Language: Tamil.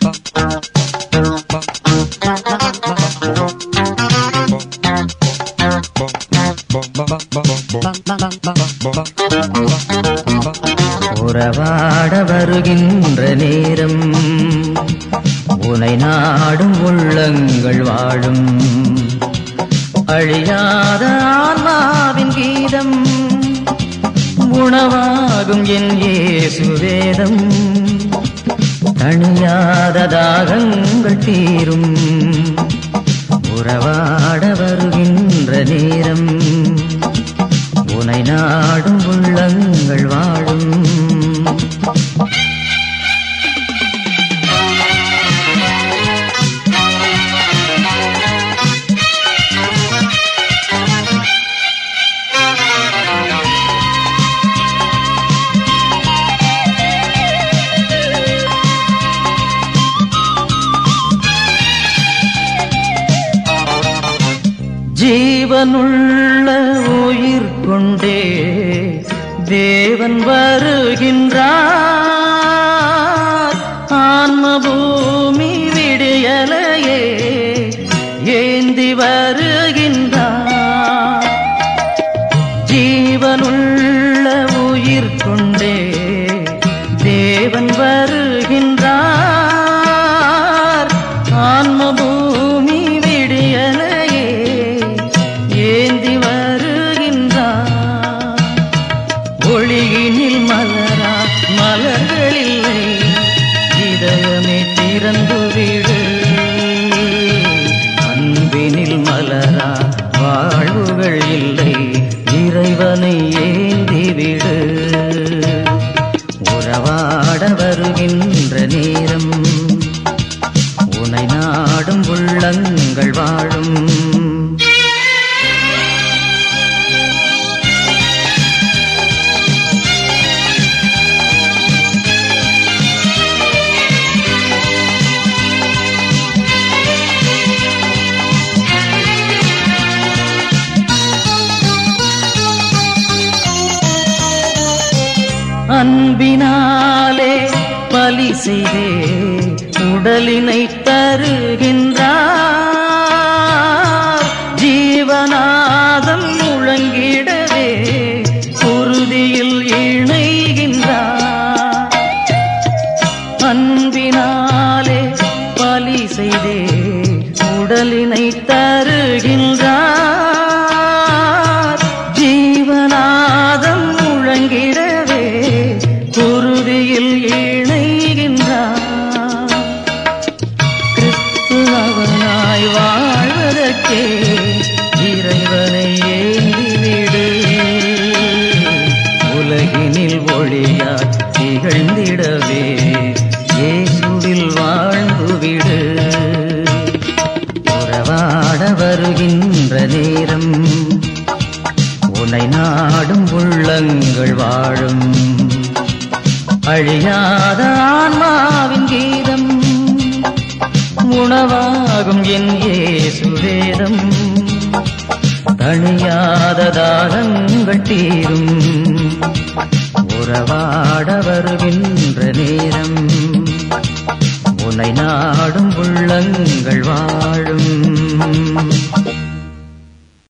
உறவாட வருகின்ற நேரம் உனை நாடும் உள்ளங்கள் வாழும் அழியாத ஆன்மாவின் கீதம் உணவாகும் என் இயேசுவேதம் தணியாத தாகங்கள் தீரும் உறவாட வருகின்ற நேரம் உனை நாடும் உள்ளங்கள் வாழும் ஜீவனுள்ள உயிர் கொண்டே தேவன் வருகின்றார் ஆன்ம பூமி விடியலையே ஏந்தி வருகின்றார் ஜீவனுள்ள உயிர் கொண்டே தேவன் வருகின்றார் ஆன்ம பூமி விடியலையே ஏந்தி வருகின்றார் ஒளியினில் மலரா மலர்களில்லை இதயமே திறந்து விடு அன்பினில் மலரா வாழ்வுகள் இல்லை இறைவனை ஏந்தி விடு உறவாட வருகின்ற நேரம் உனை நாடும் உள்ளங்கள் வாழும் அன்பினாலே பலி செய்தே உடலினை தருகின்றார் ஜீவநாதம் முழங்கிடவே உறுதியில் இணைகின்றார் அன்பினாலே பலி செய்தே உடலினை தருகின்றார் ஜீவநாதம் முழங்கிடவே குருதியில் இணைகின்றார் கிறிஸ்து அவனாய் வாழ்வதற்கே இறைவனை ஏந்திவிடு உலகினில் ஒளியாய் திகழ்ந்திடவே இயேசுவில் வாழ்ந்துவிடு உறவாட வருகின்ற நேரம் உன்னை நாடும் உள்ளங்கள் வாழும் அழியாத ஆன்மாவின் கீதம் உணவாகும் என் ஏசுவேதம் தணியாத தாகங்கள் தீரும் உறவாட வருகின்ற நேரம் உன்னை நாடும் உள்ளங்கள் வாழும்